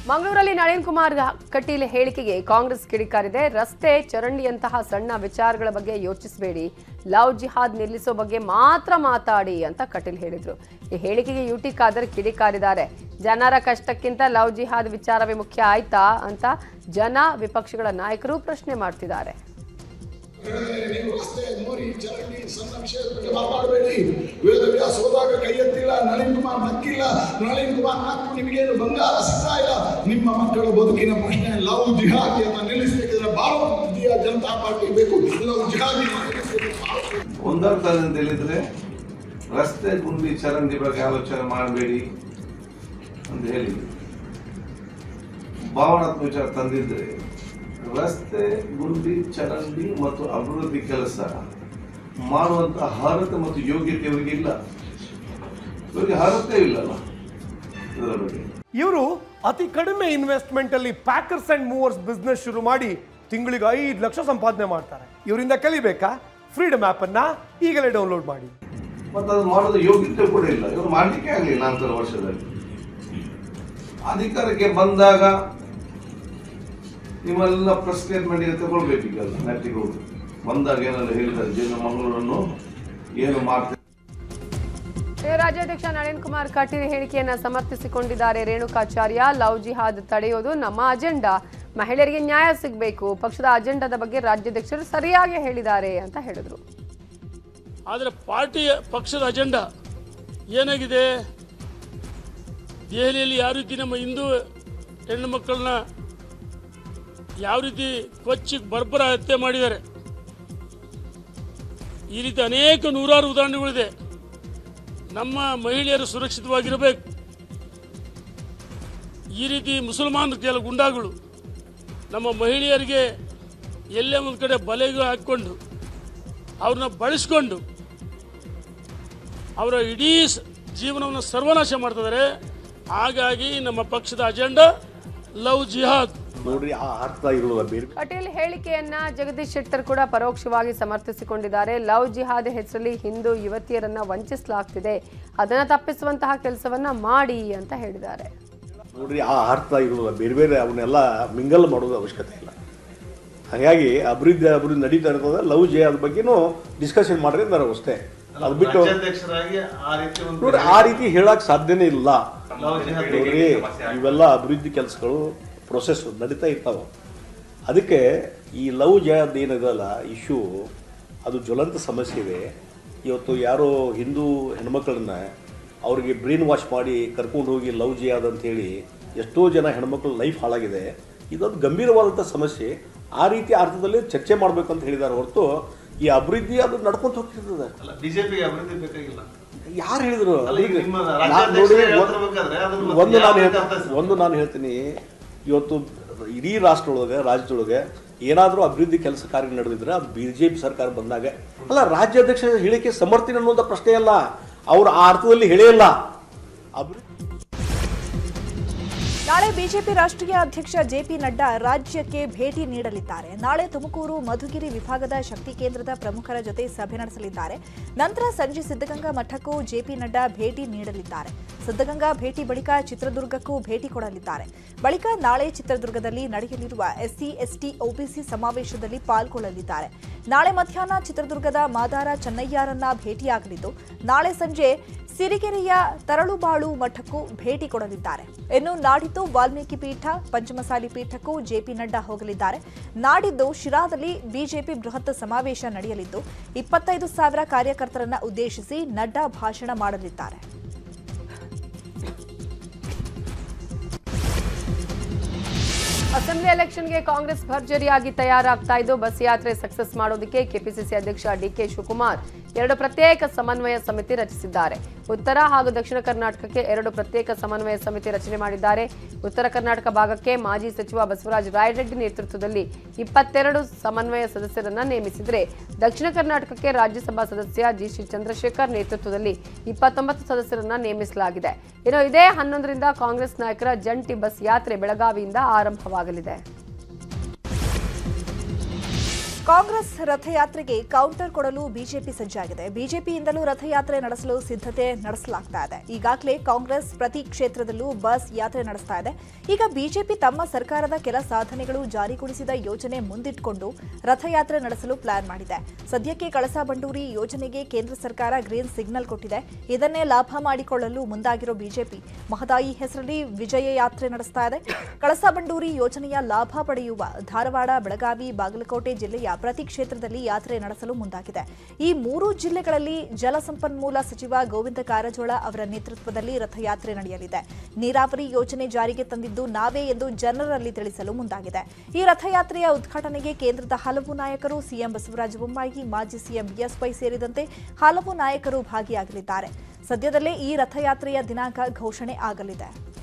ಮಂಗಳೂರಲ್ಲಿ ನಳಿನ್ ಕುಮಾರ್ ಕಟೀಲ್ ಹೇಳಿಕೆಗೆ ಕಾಂಗ್ರೆಸ್ ಕಿಡಿಕಾರಿದೆ ರಸ್ತೆ ಚರಂಡಿಯಂತಹ ಸಣ್ಣ ವಿಚಾರಗಳ ಬಗ್ಗೆ ಯೋಚಿಸಬೇಡಿ ಲವ್ ಜಿಹಾದ್ ನಿಲ್ಲಿಸೋ ಬಗ್ಗೆ ಮಾತ್ರ ಮಾತಾಡಿ ಅಂತ ಕಟೀಲ್ ಹೇಳಿದ್ರು ಈ ಹೇಳಿಕೆಗೆ ಯುಟಿ ಖಾದರ್ ಕಿಡಿಕಾರಿದ್ದಾರೆ ಜನರ ಕಷ್ಟಕ್ಕಿಂತ ಲವ್ ಜಿಹಾದ್ ವಿಚಾರವೇ ಮುಖ್ಯ ಆಯ್ತಾ ಅಂತ ಜನ ವಿಪಕ್ಷಗಳ ನಾಯಕರು ಪ್ರಶ್ನೆ ಮಾಡ್ತಿದ್ದಾರೆ ನೀವು ರಸ್ತೆ ಮೋರಿ ಚರಂಡಿ ಸಣ್ಣ ವಿಷಯದ ಬಗ್ಗೆ ಮಾತಾಡಬೇಡಿ ವೇದವ್ಯಾಸ ಹೋದಾಗ ಕೈ ಎತ್ತಿಲ್ಲ ನಳಿನ್ ಕುಮಾರ್ ನಕ್ಕಿಲ್ಲ ನಳಿನ್ ಕುಮಾರ್ ನಕ್ಕು ನಿಮಗೇನು ಬಂಗಾರ ಸಿಗ್ತಾ ಇಲ್ಲ ನಿಮ್ಮ ಮಕ್ಕಳ ಬದುಕಿನ ಪ್ರಶ್ನೆ ಲವ್ ಜಿಹಾದಿಯನ್ನ ನಿಲ್ಲಿಸಬೇಕಿದ್ರೆ ಭಾರತೀಯ ಜನತಾ ಪಾರ್ಟಿ ಬೇಕು ಲವ್ ಜಿಹಾದಿ ಒಂದರ್ಥದಲ್ಲಿ ಅಂತ ಹೇಳಿದ್ರೆ ರಸ್ತೆ ಗುಂಡಿ ಚರಂಡಿ ಬಗ್ಗೆ ಆಲೋಚನೆ ಮಾಡಬೇಡಿ ಅಂತ ಹೇಳಿ ಭಾವನಾತ್ಮಕ ವಿಚಾರ ತಂದಿದ್ರೆ ರಸ್ತೆ ಗುಂಡಿ ಚರಂಡಿ ಮತ್ತು ಅಭಿವೃದ್ಧಿ ಕೆಲಸ ಮಾಡುವಂತ ಅರ್ಹತೆ ಮತ್ತು ಯೋಗ್ಯತೆ ಇವರಿಗೆ ಇಲ್ಲ ಇವರಿಗೆ ಅರ್ಹತೆ ಇಲ್ಲಲ್ಲ ಇದರ ಬಗ್ಗೆ ಇವರು ಅತಿ ಕಡಿಮೆ ಇನ್ವೆಸ್ಟ್ಮೆಂಟ್ ಅಲ್ಲಿ ಪ್ಯಾಕರ್ಸ್ ಅಂಡ್ ಮೂವರ್ಸ್ ಬಿಸ್ನೆಸ್ ಶುರು ಮಾಡಿ ತಿಂಗಳಿಗೆ ಐದು ಲಕ್ಷ ಸಂಪಾದನೆ ಮಾಡ್ತಾರೆ ಇವರಿಂದ ಕಲಿಬೇಕಾ ಫ್ರೀಡಮ್ ಆಪ್ ಅನ್ನ ಈಗಲೇ ಡೌನ್ಲೋಡ್ ಮಾಡಿ ಮತ್ತು ಅದು ಮಾಡೋದು ಯೋಗ್ಯತೆ ಕೂಡ ಇಲ್ಲ ಇವರು ಮಾಡಲಿಕ್ಕೆ ಆಗಲಿಲ್ಲ ನಾಲ್ಕರ ವರ್ಷದಲ್ಲಿ ಅಧಿಕಾರಕ್ಕೆ ಬಂದಾಗ ನಿಮ್ಮೆಲ್ಲ ಪ್ರೆಸ್ ಸ್ಟೇಟ್ಮೆಂಟ್ಗೆ ತಗೊಳ್ಬೇಕೀಗಲ್ಲ ನೆಟ್ಟಿಗೆ ಹೋಗಿ ಬಂದಾಗ ಏನೆಲ್ಲ ಹೇಳಿದ್ದಾರೆ ಜೀವನ ಮಂಗಳೂರನ್ನು ಏನು ಮಾಡ್ತಾರೆ ಏ, ರಾಜ್ಯಾಧ್ಯಕ್ಷ ನಳಿನ್ ಕುಮಾರ್ ಕಟೀಲ್ ಹೇಳಿಕೆಯನ್ನ ಸಮರ್ಥಿಸಿಕೊಂಡಿದ್ದಾರೆ ರೇಣುಕಾಚಾರ್ಯ ಲವ್ ಜಿಹಾದ್ ತಡೆಯೋದು ನಮ್ಮ ಅಜೆಂಡಾ ಮಹಿಳೆಯರಿಗೆ ನ್ಯಾಯ ಸಿಗಬೇಕು ಪಕ್ಷದ ಅಜೆಂಡಾದ ಬಗ್ಗೆ ರಾಜ್ಯಾಧ್ಯಕ್ಷರು ಸರಿಯಾಗಿ ಹೇಳಿದ್ದಾರೆ ಅಂತ ಹೇಳಿದ್ರು ಆದರೆ ಪಾರ್ಟಿಯ ಪಕ್ಷದ ಅಜೆಂಡಾ ಏನಾಗಿದೆ ದೆಹಲಿಯಲ್ಲಿ ಯಾವ ರೀತಿ ನಮ್ಮ ಹಿಂದೂ ಹೆಣ್ಣು ಮಕ್ಕಳನ್ನ ಯಾವ ರೀತಿ ಕೊಚ್ಚಿ ಬರ್ಬರ ಹತ್ಯೆ ಮಾಡಿದ್ದಾರೆ ಈ ರೀತಿ ಅನೇಕ ನೂರಾರು ಉದಾಹರಣೆಗಳಿದೆ ನಮ್ಮ ಮಹಿಳೆಯರು ಸುರಕ್ಷಿತವಾಗಿರಬೇಕು ಈ ರೀತಿ ಮುಸಲ್ಮಾನ್ ಕೆಲ ಗುಂಡಾಗಳು ನಮ್ಮ ಮಹಿಳೆಯರಿಗೆ ಎಲ್ಲೇ ಒಂದು ಕಡೆ ಬಲೆಗಳು ಹಾಕ್ಕೊಂಡು ಅವ್ರನ್ನ ಬಳಸ್ಕೊಂಡು ಅವರ ಇಡೀ ಸ- ಜೀವನವನ್ನು ಸರ್ವನಾಶ ಮಾಡ್ತಿದ್ದಾರೆ ಹಾಗಾಗಿ ನಮ್ಮ ಪಕ್ಷದ ಅಜೆಂಡಾ ಲವ್ ಜಿಹಾದ್ ನೋಡ್ರಿ ಆ ಅರ್ಥ ಇರೋಲ್ಲ ಬೇರೆ ಪಟೇಲ್ ಹೇಳಿಕೆಯನ್ನ ಜಗದೀಶ್ ಶೆಟ್ಟರ್ ಕೂಡ ಪರೋಕ್ಷವಾಗಿ ಸಮರ್ಥಿಸಿಕೊಂಡಿದ್ದಾರೆ ಲವ್ ಜಿಹಾದ್ ಹೆಸರಲ್ಲಿ ಹಿಂದೂ ಯುವತಿಯರನ್ನ ವಂಚಿಸಲಾಗ್ತಿದೆ ಅದನ್ನ ತಪ್ಪಿಸುವಂತಹ ಕೆಲಸವನ್ನ ಮಾಡಿ ಅಂತ ಹೇಳಿದ್ದಾರೆ ನೋಡ್ರಿ ಆ ಅರ್ಥ ಇರೋಲ್ಲ ಬೇರೆ ಬೇರೆ ಅವನ್ನೆಲ್ಲ ಮಿಂಗಲ್ ಮಾಡೋದು ಅವಶ್ಯಕತೆ ಇಲ್ಲ ಹಾಗಾಗಿ ಅಭಿವೃದ್ಧಿ ಅಭಿವೃದ್ಧಿ ನಡೀತಾ ಇರ್ತದೆ ಲವ್ ಜೆ ಅದ್ರ ಬಗ್ಗೆನೂ ಡಿಸ್ಕಷನ್ ಮಾಡ್ರಿ ಅಂದಾರೆ ಅಷ್ಟೇ ಅದು ಬಿಟ್ಟು ರಾಜ್ಯಾಧ್ಯಕ್ಷರಾಗಿ ಆ ರೀತಿ ಒಂದು ನೋಡ್ರಿ ಆ ರೀತಿ ಹೇಳಕ್ ಸಾಧ್ಯನೇ ಇಲ್ಲ ಲವ್ ಜಿಹಾದ್ ನೋಡ್ರಿ ಇವೆಲ್ಲ ಅಭಿವೃದ್ಧಿ ಕೆಲಸಗಳು ಪ್ರೊಸೆಸ್ ನಡೀತಾ ಇರ್ತಾವ ಅದಕ್ಕೆ ಈ ಲವ್ ಜಯದ್ ಏನಿದಲ್ಲ ಇಶ್ಯೂ ಅದು ಜ್ವಲಂತ ಸಮಸ್ಯೆ ಇದೆ ಇವತ್ತು ಯಾರೋ ಹಿಂದೂ ಹೆಣ್ಮಕ್ಳನ್ನ ಅವ್ರಿಗೆ ಬ್ರೈನ್ ವಾಶ್ ಮಾಡಿ ಕರ್ಕೊಂಡು ಹೋಗಿ ಲವ್ ಜಿಯಾದ್ ಅಂತ ಹೇಳಿ ಎಷ್ಟೋ ಜನ ಹೆಣ್ಮಕ್ಳ ಲೈಫ್ ಹಾಳಾಗಿದೆ ಇದೊಂದು ಗಂಭೀರವಾದಂಥ ಸಮಸ್ಯೆ ಆ ರೀತಿ ಅರ್ಥದಲ್ಲಿ ಚರ್ಚೆ ಮಾಡಬೇಕು ಅಂತ ಹೇಳಿದ್ದಾರೆ ಹೊರತು ಈ ಅಭಿವೃದ್ಧಿ ಅದು ನಡ್ಕೊಂತ ಹೋಗ್ತಿರ್ತದೆ ಅಲ್ಲ ಬಿಜೆಪಿಗೆ ಅಭಿವೃದ್ಧಿ ಬೇಕಾಗಿಲ್ಲ ಯಾರು ಹೇಳಿದ್ರು ಅಲ್ಲ, ಈಗ ಈಗ ನಿಮ್ಮ ನಾನ್ ರಾಜ್ಯಾಧ್ಯಕ್ಷರೇ ನೋಡಿ, ಹೇಳ್ತಿರ್ಬೇಕಾದ್ರೆ ಅದನ್ನ ಒಂದು ಮತ್ತೆ ಒಂದು ನಾನು ಯಾವ ಹೇಳ್ತೀನಿ ರೀತಿ ಅರ್ಥೈಸ್ಬೇಕು? ಒಂದು ನಾನು ಹೇಳ್ತೀನಿ ಇವತ್ತು ಇಡೀ ರಾಷ್ಟ್ರದೊಳಗೆ ರಾಜ್ಯದೊಳಗೆ ಏನಾದರೂ ಅಭಿವೃದ್ಧಿ ಕೆಲಸ ಕಾರ್ಯ ನಡೆದಿದ್ರೆ ಅದು ಬಿ ಜೆ ಪಿ ಸರ್ಕಾರ ಬಂದಾಗ ಅಲ್ಲ ರಾಜ್ಯಾಧ್ಯಕ್ಷ ಹೇಳಿಕೆ ಸಮರ್ಥನೆ ಅನ್ನೋದ ಪ್ರಶ್ನೆ ಅಲ್ಲ ಅವ್ರು ಆ ಅರ್ಥದಲ್ಲಿ ಹೇಳೇ ಇಲ್ಲ ಅಭಿವೃದ್ಧಿ ನಾಳೆ ಬಿಜೆಪಿ ರಾಷ್ಟ್ರೀಯ ಅಧ್ಯಕ್ಷ ಜೆಪಿ ನಡ್ಡಾ ರಾಜ್ಯಕ್ಕೆ ಭೇಟಿ ನೀಡಲಿದ್ದಾರೆ ನಾಳೆ ತುಮಕೂರು ಮಧುಗಿರಿ ವಿಭಾಗದ ಶಕ್ತಿ ಕೇಂದ್ರದ ಪ್ರಮುಖರ ಜೊತೆ ಸಭೆ ನಡೆಸಲಿದ್ದಾರೆ ನಂತರ ಸಂಜೆ ಸಿದ್ದಗಂಗಾ ಮಠಕ್ಕೂ ಜೆಪಿ ನಡ್ಡಾ ಭೇಟಿ ನೀಡಲಿದ್ದಾರೆ ಸಿದ್ದಗಂಗಾ ಭೇಟಿ ಬಳಿಕ ಚಿತ್ರದುರ್ಗಕ್ಕೂ ಭೇಟಿ ಕೊಡಲಿದ್ದಾರೆ ಬಳಿಕ ನಾಳೆ ಚಿತ್ರದುರ್ಗದಲ್ಲಿ ನಡೆಯಲಿರುವ ಎಸ್ಸಿ ಎಸ್ಟಿ ಒಬಿಸಿ ಸಮಾವೇಶದಲ್ಲಿ ಪಾಲ್ಗೊಳ್ಳಲಿದ್ದಾರೆ ನಾಳೆ ಮಧ್ಯಾಹ್ನ ಚಿತ್ರದುರ್ಗದ ಮಾದಾರ ಚೆನ್ನಯ್ಯರನ್ನ ಭೇಟಿಯಾಗಲಿದ್ದು ನಾಳೆ ಸಂಜೆ ಸಿರಿಗೆರೆಯ ತರಳುಬಾಳು ಮಠಕ್ಕೂ ಭೇಟಿ ಕೊಡಲಿದ್ದಾರೆ ಇನ್ನು ನಾಡಿದ್ದು ವಾಲ್ಮೀಕಿ ಪೀಠ ಪಂಚಮಸಾಲಿ ಪೀಠಕ್ಕೂ ಜೆಪಿ ನಡ್ಡಾ ಹೋಗಲಿದ್ದಾರೆ ನಾಡಿದ್ದು ಶಿರಾದಲ್ಲಿ ಬಿಜೆಪಿ ಬೃಹತ್ ಸಮಾವೇಶ ನಡೆಯಲಿದ್ದು ಇಪ್ಪತ್ತೈದು ಸಾವಿರ ಕಾರ್ಯಕರ್ತರನ್ನ ಉದ್ದೇಶಿಸಿ ನಡ್ಡಾ ಭಾಷಣ ಮಾಡಲಿದ್ದಾರೆ ಅಸೆಂಬ್ಲಿ ಎಲೆಕ್ಷನ್ಗೆ ಕಾಂಗ್ರೆಸ್ ಭರ್ಜರಿಯಾಗಿ ತಯಾರಾಗ್ತಾ ಇದ್ದು ಬಸ್ ಯಾತ್ರೆ ಸಕ್ಸಸ್ ಮಾಡೋದಕ್ಕೆ ಕೆಪಿಸಿಸಿ ಅಧ್ಯಕ್ಷ ಡಿಕೆ ಶಿವಕುಮಾರ್ ಎರಡು ಪ್ರತ್ಯೇಕ ಸಮನ್ವಯ ಸಮಿತಿ ರಚಿಸಿದ್ದಾರೆ ಉತ್ತರ ಹಾಗೂ ದಕ್ಷಿಣ ಕರ್ನಾಟಕಕ್ಕೆ ಎರಡು ಪ್ರತ್ಯೇಕ ಸಮನ್ವಯ ಸಮಿತಿ ರಚನೆ ಮಾಡಿದ್ದಾರೆ ಉತ್ತರ ಕರ್ನಾಟಕ ಭಾಗಕ್ಕೆ ಮಾಜಿ ಸಚಿವ ಬಸವರಾಜ ರಾಯರೆಡ್ಡಿ ನೇತೃತ್ವದಲ್ಲಿ ಇಪ್ಪತ್ತೆರಡು ಸಮನ್ವಯ ಸದಸ್ಯರನ್ನ ನೇಮಿಸಿದರೆ ದಕ್ಷಿಣ ಕರ್ನಾಟಕಕ್ಕೆ ರಾಜ್ಯಸಭಾ ಸದಸ್ಯ ಜಿ ಶ್ರೀ ಚಂದ್ರಶೇಖರ್ ನೇತೃತ್ವದಲ್ಲಿ ಇಪ್ಪತ್ತೊಂಬತ್ತು ಸದಸ್ಯರನ್ನ ನೇಮಿಸಲಾಗಿದೆ ಇನ್ನು ಇದೇ ಹನ್ನೊಂದರಿಂದ ಕಾಂಗ್ರೆಸ್ ನಾಯಕರ ಜಂಟಿ ಬಸ್ ಯಾತ್ರೆ ಬೆಳಗಾವಿಯಿಂದ ಆರಂಭವಾಗಲಿದೆ ಕಾಂಗ್ರೆಸ್ ರಥಯಾತ್ರೆಗೆ ಕೌಂಟರ್ ಕೊಡಲು ಬಿಜೆಪಿ ಸಜ್ಜಾಗಿದೆ ಬಿಜೆಪಿಯಿಂದಲೂ ರಥಯಾತ್ರೆ ನಡೆಸಲು ಸಿದ್ಧತೆ ನಡೆಸಲಾಗ್ತಾ ಇದೆ ಈಗಾಗಲೇ ಕಾಂಗ್ರೆಸ್ ಪ್ರತಿ ಕ್ಷೇತ್ರದಲ್ಲೂ ಬಸ್ ಯಾತ್ರೆ ನಡೆಸ್ತಾ ಇದೆ ಈಗ ಬಿಜೆಪಿ ತಮ್ಮ ಸರ್ಕಾರದ ಕೆಲ ಸಾಧನೆಗಳು ಜಾರಿಗೊಳಿಸಿದ ಯೋಜನೆ ಮುಂದಿಟ್ಟುಕೊಂಡು ರಥಯಾತ್ರೆ ನಡೆಸಲು ಪ್ಲಾನ್ ಮಾಡಿದೆ ಸದ್ಯಕ್ಕೆ ಕಳಸಾ ಬಂಡೂರಿ ಯೋಜನೆಗೆ ಕೇಂದ್ರ ಸರ್ಕಾರ ಗ್ರೀನ್ ಸಿಗ್ನಲ್ ಕೊಟ್ಟಿದೆ ಇದನ್ನೇ ಲಾಭ ಮಾಡಿಕೊಳ್ಳಲು ಮುಂದಾಗಿರೋ ಬಿಜೆಪಿ ಮಹದಾಯಿ ಹೆಸರಲ್ಲಿ ವಿಜಯ ಯಾತ್ರೆ ನಡೆಸ್ತಾ ಇದೆ ಕಳಸಾ ಬಂಡೂರಿ ಯೋಜನೆಯ ಲಾಭ ಪಡೆಯುವ ಧಾರವಾಡ ಬೆಳಗಾವಿ ಬಾಗಲಕೋಟೆ ಜಿಲ್ಲೆಯ ಪ್ರತಿ ಕ್ಷೇತ್ರದಲ್ಲಿ ಯಾತ್ರೆ ನಡೆಸಲು ಮುಂದಾಗಿದೆ ಈ ಮೂರು ಜಿಲ್ಲೆಗಳಲ್ಲಿ ಜಲಸಂಪನ್ಮೂಲ ಸಚಿವ ಗೋವಿಂದ ಕಾರಜೋಳ ಅವರ ನೇತೃತ್ವದಲ್ಲಿ ರಥಯಾತ್ರೆ ನಡೆಯಲಿದೆ ನೀರಾವರಿ ಯೋಜನೆ ಜಾರಿಗೆ ತಂದಿದ್ದು ನಾವೇ ಎಂದು ಜನರಲ್ಲಿ ತಿಳಿಸಲು ಮುಂದಾಗಿದೆ ಈ ರಥಯಾತ್ರೆಯ ಉದ್ಘಾಟನೆಗೆ ಕೇಂದ್ರದ ಹಲವು ನಾಯಕರು ಸಿಎಂ ಬಸವರಾಜ ಬೊಮ್ಮಾಯಿ ಮಾಜಿ ಸಿಎಂ ಬಿಎಸ್ವೈ ಸೇರಿದಂತೆ ಹಲವು ನಾಯಕರು ಭಾಗಿಯಾಗಲಿದ್ದಾರೆ ಸದ್ಯದಲ್ಲೇ ಈ ರಥಯಾತ್ರೆಯ ದಿನಾಂಕ ಘೋಷಣೆ ಆಗಲಿದೆ